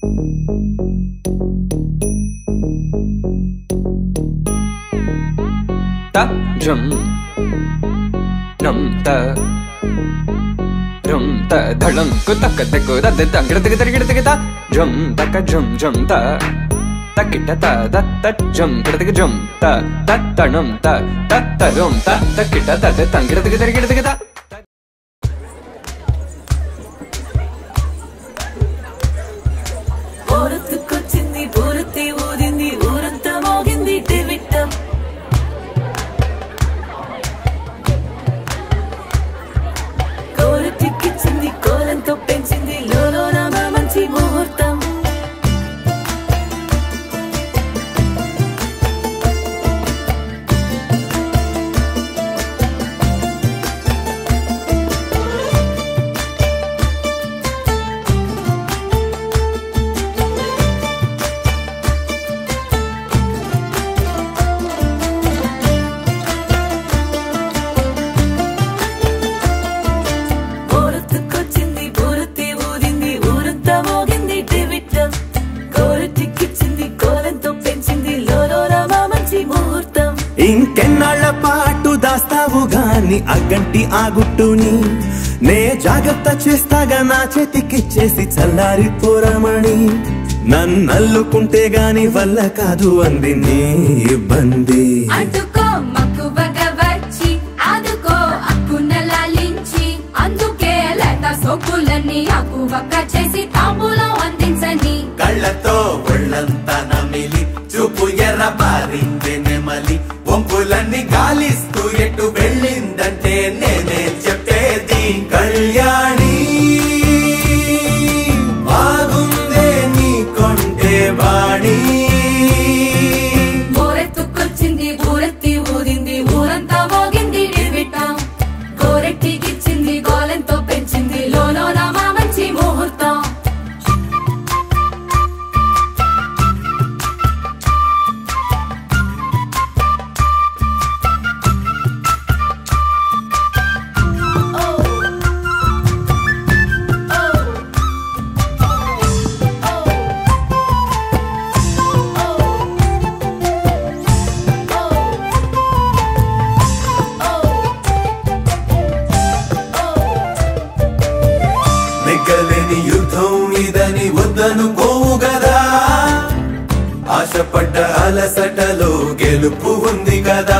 ta drum rum ta rum ta dhalam ku tak tak ku da da dang gida gida gida gida drum ta ka drum drum ta ta kita ta da ta drum gida gida drum ta ta ta num ta ta ta rum ta ta kita ta da dang gida gida gida gida ఊరతుకొచ్చింది పూరతి ఊరింది ఊరంతా మోగింది టివిట్టం కోరటిక్కిచ్చింది కోలంతో పెంచింది లోలోన మా మంచి ముహూర్తం ఊరతుకొచ్చింది పూరతి ఊరింది ఊరంతా మోగింది టివిట్టం కోరటిక్కిచ్చింది కోలంతో పెంచింది లోలోన మా మంచి ముహూర్తం ఇంకెన్నాళ్ల పాటు దాస్తావు గాని అగ్గంటి ఆ గుట్టుని నే జాగ్రత్త చేస్తాగా నా చేతికిచ్చేసి చల్లారి పోరమణి నన్నల్లుకుంటే గాని వల్ల కాదు అంది నీ ఇబ్బంది అడ్డుకో మక్కువగా వచ్చి ఆదుకో అక్కున లాలించి అందుకే లేత సోకులన్నీ అక్కువక్క చేసి తాంబూలం అందించని కళ్ళతో ఒళ్ళంతా నమిలి చూపు ఎర్ర బారింది నెమలి వంపులన్నీ గాలిస్తూ ఎటు వెళ్ళిందంటే నేనే చెప్పేది కళ్యాణి బాగుందే నీ కొంటే వాణి ఊరెత్తుకొచ్చింది ఊరెత్తి ఊరింది ఊరంతా మోగింది డివిటం గోరెట్టికిచ్చింది గోలెంతో పెంచింది లోలోన మా మంచి ముహూర్తం నెగ్గలేని యుద్ధం ఇదని వద్దనుకోవు గదా ఆశపడ్డ అలసటలో గెలుపు ఉంది కదా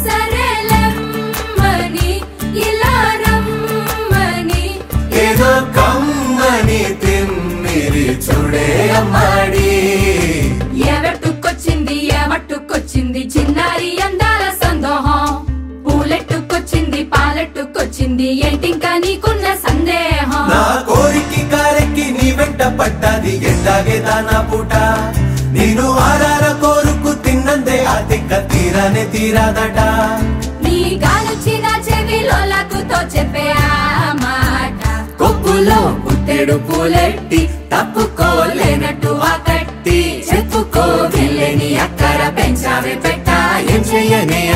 సరేలమ్మని ఇలా రమ్మని ఏదో కమ్మని తిమ్మిరి చూడే అమ్మాడి ఎవట్టుకొచ్చింది ఏమట్టుకొచ్చింది చిన్నారి అందాల సందోహం పూలెట్టుకొచ్చింది పాలెట్టుకొచ్చింది ఏంటింకా నీకున్న సందేహం నా కోరికి కారెక్కి నీ వెంట పడ్డది ఎండాగే దానా పూట నేను ఆరార కోరుకు తిన్నందే ఆ తిక్క తీరానే తీరాదట నీ గాలొచ్చిన చెవిలో లాకుతో చెప్పే ఆ మాట కొప్పులో పుట్టెడు పూలెట్టి తప్పుకోలేనట్టు ఆ కట్టి చెప్పుకో వెళ్ళని అక్కర పెంచావే పెట్ట ఏం చెయ్యనే